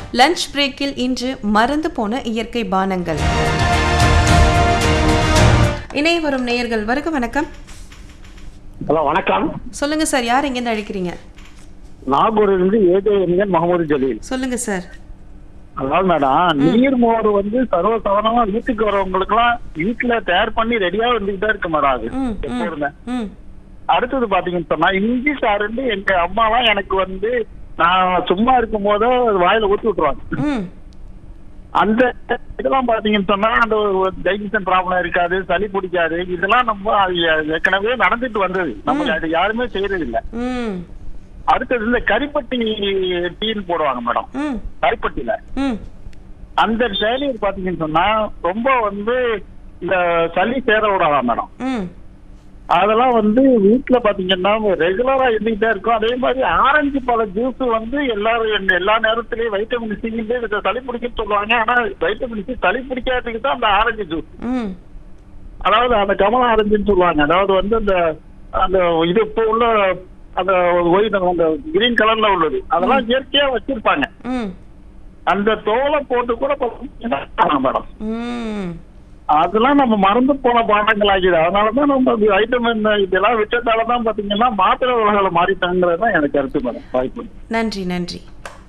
Lunch பிரேக்கில் இன்று மறந்து போன இயற்கை பானங்கள் இணைய வரும் நேயர்கள் வருக வணக்கம் ஹலோ வணக்கம் சொல்லுங்க சார் யார் எங்கேருந்து அழைக்கிறீங்க நாகூரிலிருந்து ஏஜேஎம்என் முகமது ஜலீல் சொல்லுங்க சார் அதாவது மேடம் நீர் மோர் வந்து சர்வசாதாரணமா வீட்டுக்கு வரவங்களுக்குலாம் வீட்டுல தயார் பண்ணி ரெடியா வந்துகிட்டே இருக்கு மேடம் அது ம், ம். எப்போதுமே ம் அடுத்தது பாத்தீங்கன்னு சொன்னா இஞ்சி சாருன்னு எங்க அம்மாலாம் எனக்கு வந்து நான் சும்மா இருக்கும் போதே வாயில ஊத்தி விட்டுருவாங்க ம் அந்த இதெல்லாம் பாத்தீங்கன்னு சொன்னா அந்த டைஜஷன் ப்ராப்ளம் இருக்காது சளி பிடிக்காது இதெல்லாம் நம்ம அது ஏற்கனவே நடந்துட்டு வந்தது நம்ம அது யாருமே செய்யறது இல்ல ம் அடுத்தது இந்த கரிப்பட்டி டீன்னு போடுவாங்க மேடம் ம் கரிப்பட்டியில ம் அந்த ஃபெயிலியர் பாத்தீங்கன்னு சொன்னா ரொம்ப வந்து இந்த சளி சேர விடாதான் மேடம் ம் அதெல்லாம் வந்து வீட்டுல பாத்தீங்கன்னா ரெகுலரா இருந்துகிட்டே இருக்கும் அதே மாதிரி ஆரஞ்சு பழ ஜூஸ் வந்து எல்லாரும் எல்லா நேரத்திலயும் வைட்டமின் சி இதை சளி பிடிக்குன்னு சொல்லுவாங்க ஆனா வைட்டமின் சி சளி பிடிக்காததுக்கு தான் அந்த ஆரஞ்சு ஜூஸ் ம் அதாவது அந்த கமல ஆரஞ்சுன்னு சொல்லுவாங்க அதாவது வந்து அந்த அந்த இது இப்போ உள்ள அந்த ஒயிட் அந்த கிரீன் கலர்ல உள்ளது அதெல்லாம் இயற்கையா வச்சிருப்பாங்க ம் அந்த தோலை போட்டு கூட பாத்தீங்கன்னா மேடம் ம் அதெல்லாம் நம்ம மறந்து போன பானங்கள் ஆகிது அதனாலதான் நம்ம வைட்டமின் இதெல்லாம் விட்டதால தான் பாத்தீங்கன்னா மாத்திரை உலகளை மாறிட்டாங்கிறது தான் எனக்கு கருத்து மேடம் வாய்ப்பு நன்றி நன்றி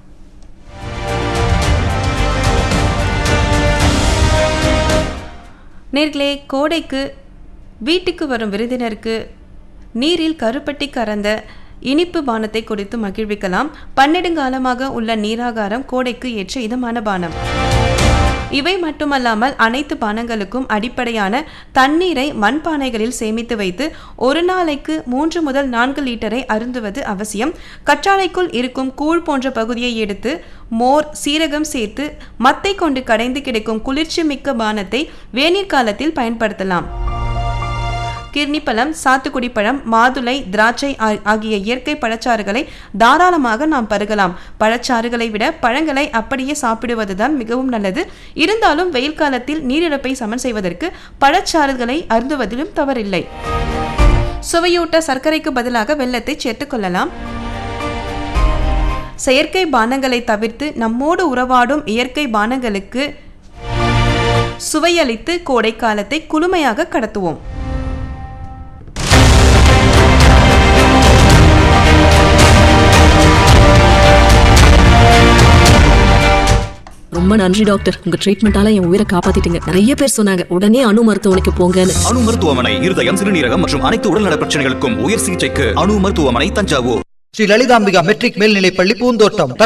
நேர்களே கோடைக்கு வீட்டுக்கு வரும் விருந்தினருக்கு நீரில் கருப்பட்டி கறந்த இனிப்பு பானத்தை கொடுத்து மகிழ்விக்கலாம் பன்னெடுங்காலமாக உள்ள நீராகாரம் கோடைக்கு ஏற்ற இதமான பானம் இவை மட்டுமல்லாமல் அனைத்து பானங்களுக்கும் அடிப்படையான தண்ணீரை மண்பானைகளில் சேமித்து வைத்து ஒரு நாளைக்கு மூன்று முதல் நான்கு லிட்டரை அருந்துவது அவசியம் கற்றாழைக்குள் இருக்கும் கூழ் போன்ற பகுதியை எடுத்து மோர் சீரகம் சேர்த்து மத்தை கொண்டு கடைந்து கிடைக்கும் குளிர்ச்சி மிக்க பானத்தை வேநீர் காலத்தில் பயன்படுத்தலாம் கிர்னிப்பழம் சாத்துக்குடி பழம் மாதுளை திராட்சை ஆ- ஆகிய இயற்கை பழச்சாறுகளை தாராளமாக நாம் பருகலாம் பழச்சாறுகளை விட பழங்களை அப்படியே சாப்பிடுவதுதான் மிகவும் நல்லது இருந்தாலும் வெயில் காலத்தில் நீரிழப்பை சமன் செய்வதற்கு பழச்சாறுகளை அருந்துவதிலும் தவறில்லை சுவையூட்ட சர்க்கரைக்கு பதிலாக வெல்லத்தை சேர்த்துக் கொள்ளலாம் செயற்கை பானங்களை தவிர்த்து நம்மோடு உறவாடும் இயற்கை பானங்களுக்கு சுவையளித்து கோடை காலத்தை குளுமையாக கடத்துவோம் ரொம்ப நன்றி டாக்டர் உங்க ட்ரீட்மெண்டால என் உயிரை காப்பாத்திட்டீங்க நிறைய பேர் சொன்னாங்க உடனே அணு மருத்துவமனைக்கு போங்கன்னு அணு மருத்துவமனை இருதயம் சிறுநீரகம் மற்றும் அனைத்து உடல்நல பிரச்சனைகளுக்கும் உயர் சிகிச்சைக்கு அணு மருத்துவமனை தஞ்சாவூர் ஸ்ரீ லலிதாம்பிகா மெட்ரிக் மேல்நிலைப்பள்ளி பூந்தோட்டம்